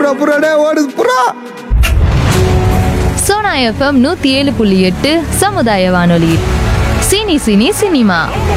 புறா புறா டே ஓடுது புறா சோனா எஃப்எம் நூத்தி ஏழு புள்ளி எட்டு சமுதாய வானொலி சினி சினி சினிமா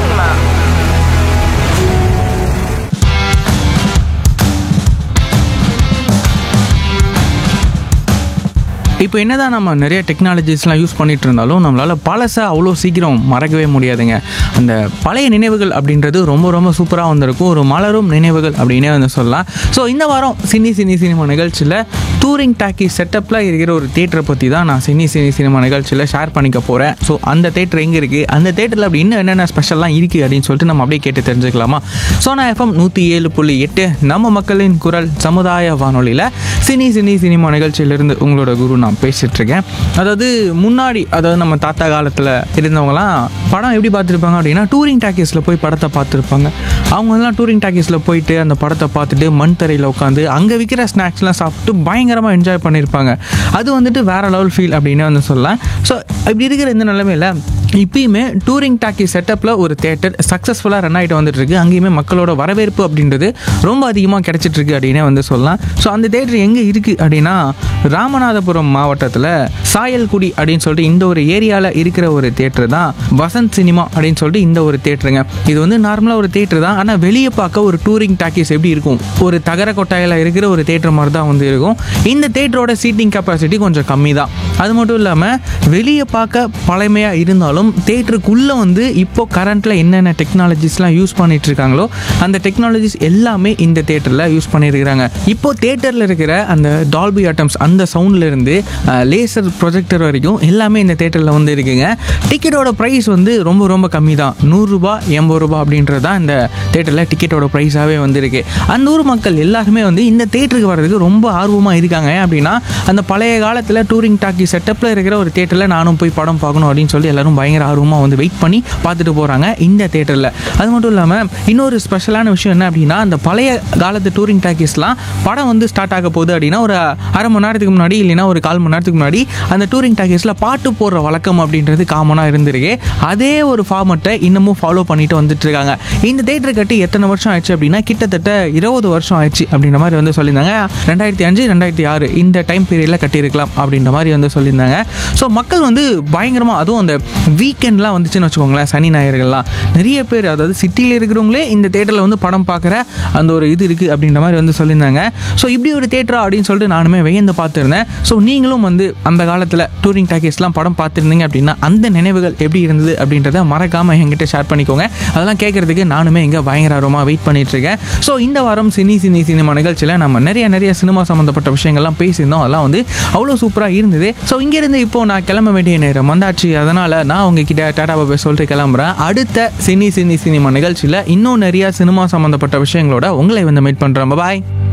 இப்போ என்னதான் நம்ம நிறைய டெக்னாலஜிஸ்லாம் யூஸ் பண்ணிட்டு இருந்தாலும் நம்மளால் பழசை அவ்வளோ சீக்கிரம் மறக்கவே முடியாதுங்க அந்த பழைய நினைவுகள் அப்படின்றது ரொம்ப ரொம்ப சூப்பராக வந்திருக்கும் ஒரு மலரும் நினைவுகள் அப்படின்னே வந்து சொல்லலாம் ஸோ இந்த வாரம் சினி சினி சினிமா நிகழ்ச்சியில் டூரிங் டாக்கி செட்டப்பில் இருக்கிற ஒரு தேட்டரை பற்றி தான் நான் சினி சினி சினிமா நிகழ்ச்சியில் ஷேர் பண்ணிக்க போகிறேன் ஸோ அந்த தேட்டர் எங்கே இருக்குது அந்த தேட்டரில் அப்படி இன்னும் என்னென்ன ஸ்பெஷல்லாம் இருக்குது அப்படின்னு சொல்லிட்டு நம்ம அப்படியே கேட்டு தெரிஞ்சுக்கலாமா சோனா எஃப்எம் நூற்றி ஏழு புள்ளி எட்டு நம்ம மக்களின் குரல் சமுதாய வானொலியில் சினி சினி சினிமா நிகழ்ச்சியிலிருந்து உங்களோட குரு நான் பேசிட்டு இருக்கேன் அதாவது முன்னாடி அதாவது நம்ம தாத்தா காலத்தில் இருந்தவங்கலாம் படம் எப்படி பார்த்துருப்பாங்க அப்படின்னா டூரிங் டாக்கீஸில் போய் படத்தை பார்த்துருப்பாங்க அவங்க எல்லாம் டூரிங் டாக்கீஸில் போயிட்டு அந்த படத்தை பார்த்துட்டு மண் தரையில் உட்காந்து அங்கே விற்கிற ஸ்நாக்ஸ்லாம் சாப்பிட்டு பயங்கரமாக என்ஜாய் பண்ணியிருப்பாங்க அது வந்துட்டு வேற லெவல் ஃபீல் அப்படின்னு வந்து சொல்லலாம் ஸோ இப்படி இருக்கிற இந்த நிலைமையில் இப்பயுமே டூரிங் டாக்கி செட்டப்பில் ஒரு தேட்டர் சக்ஸஸ்ஃபுல்லாக ரன் ஆகிட்டு வந்துட்டு இருக்கு அங்கேயுமே மக்களோட வரவேற்பு அப்படின்றது ரொம்ப அதிகமாக கிடைச்சிட்டு இருக்கு அப்படின்னே வந்து சொல்லலாம் ஸோ அந்த தேட்டர் எங்கே இருக்குது அப்படின்னா ராமநாதபுரம் மாவட்டத்தில் சாயல்குடி அப்படின்னு சொல்லிட்டு இந்த ஒரு ஏரியாவில் இருக்கிற ஒரு தேட்டர் தான் வசந்த் சினிமா அப்படின்னு சொல்லிட்டு இந்த ஒரு தேட்டருங்க இது வந்து நார்மலாக ஒரு தேட்டர் தான் ஆனால் வெளியே பார்க்க ஒரு டூரிங் டாக்கீஸ் எப்படி இருக்கும் ஒரு தகர கொட்டாயில் இருக்கிற ஒரு தேட்டர் மாதிரி தான் வந்து இருக்கும் இந்த தேட்டரோட சீட்டிங் கெப்பாசிட்டி கொஞ்சம் கம்மி தான் அது மட்டும் இல்லாமல் வெளியே பார்க்க பழமையாக இருந்தாலும் தேட்டருக்குள்ளே வந்து இப்போ கரண்ட்டில் என்னென்ன டெக்னாலஜிஸ்லாம் யூஸ் பண்ணிட்டு இருக்காங்களோ அந்த டெக்னாலஜிஸ் எல்லாமே இந்த தேட்டரில் யூஸ் பண்ணியிருக்கிறாங்க இப்போ தேட்டரில் இருக்கிற அந்த டால்பி அட்டம்ஸ் அந்த சவுண்ட்ல இருந்து லேசர் ப்ரொஜெக்டர் வரைக்கும் எல்லாமே இந்த தேட்டரில் வந்து இருக்குங்க டிக்கெட்டோட ப்ரைஸ் வந்து ரொம்ப ரொம்ப கம்மி தான் நூறுரூபா எண்பது ரூபா அப்படின்றது தான் இந்த தேட்டரில் டிக்கெட்டோட ப்ரைஸாகவே வந்திருக்கு அந்த ஊர் மக்கள் எல்லாருமே வந்து இந்த தேட்டருக்கு வர்றதுக்கு ரொம்ப ஆர்வமாக இருக்காங்க ஏன் அப்படின்னா அந்த பழைய காலத்தில் டூரிங் டாக்கி செட்டப்பில் இருக்கிற ஒரு தேட்டரில் நானும் போய் படம் பார்க்கணும் அப்படின்னு சொல்லி எல்லாரும் பயங்கர ஆர்வமாக வந்து வெயிட் பண்ணி பார்த்துட்டு போகிறாங்க இந்த தேட்டரில் அது மட்டும் இல்லாமல் இன்னொரு ஸ்பெஷலான விஷயம் என்ன அப்படின்னா அந்த பழைய காலத்து டூரிங் டாக்கீஸ்லாம் படம் வந்து ஸ்டார்ட் ஆக போகுது அப்படின்னா ஒரு அரை மணி நேரத்துக்கு முன்னாடி இல்லைன்னா ஒரு கால் மணி நேரத்துக்கு முன்னாடி அந்த டூரிங் டாக்கீஸில் பாட்டு போடுற வழக்கம் அப்படின்றது காமனாக இருந்திருக்கு அதே ஒரு ஃபார்மெட்டை இன்னமும் ஃபாலோ பண்ணிட்டு வந்துட்டு இருக்காங்க இந்த தேட்டர் கட்டி எத்தனை வருஷம் ஆயிடுச்சு அப்படின்னா கிட்டத்தட்ட இருபது வருஷம் ஆயிடுச்சு அப்படின்ற மாதிரி வந்து சொல்லியிருந்தாங்க ரெண்டாயிரத்தி அஞ்சு ரெண்டாயிரத்தி ஆறு இந்த டைம் பீரியடில் கட்டியிருக்கலாம் அப்படின்ற மாதிரி வந்து சொல்லியிருந்தாங்க ஸோ மக்கள் வந்து பயங்கரமாக அதுவும் அந்த வீக்கெண்ட்லாம் வந்துச்சுன்னு வச்சுக்கோங்களேன் சனி ஞாயிறுகள்லாம் நிறைய பேர் அதாவது சிட்டியில் இருக்கிறவங்களே இந்த தேட்டரில் வந்து படம் பார்க்குற அந்த ஒரு இது இருக்குது அப்படின்ற மாதிரி வந்து சொல்லியிருந்தாங்க ஸோ இப்படி ஒரு தேட்டரா அப்படின்னு சொல்லிட்டு நானுமே வியந்து பார்த்துருந்தேன் ஸோ நீங்களும் வந்து அந்த காலத்தில் டூரிங் டாக்கீஸ்லாம் படம் பார்த்துருந்தீங்க அப்படின்னா அந்த நினைவுகள் எப்படி இருந்தது அப்படின்றத மறக்காமல் என்கிட்ட ஷேர் பண்ணிக்கோங்க அதெல்லாம் கேட்குறதுக்கு நானுமே இங்கே பயங்கர ஆர்வமாக வெயிட் பண்ணிட்டு இருக்கேன் ஸோ இந்த வாரம் சினி சினி சினிமா நிகழ்ச்சியில் நம்ம நிறைய நிறைய சினிமா சம்மந்தப்பட்ட விஷயங்கள்லாம் பேசியிருந்தோம் அதெல்லாம் வந்து அவ்வளோ சூப்பராக இருந்தது ஸோ இங்கேருந்து இப்போ நான் கிளம்ப வேண்டிய நேரம் வந்தாச்சு அதனால் நான் உங்ககிட்ட டாடா பாபா சொல்லிட்டு கிளம்புறேன் அடுத்த சினி சினி சினிமா நிகழ்ச்சியில் இன்னும் நிறைய சினிமா சம்மந்தப்பட்ட விஷயங்களோட உங்களை வந்து மீட் பண்ணுறேன் பாய்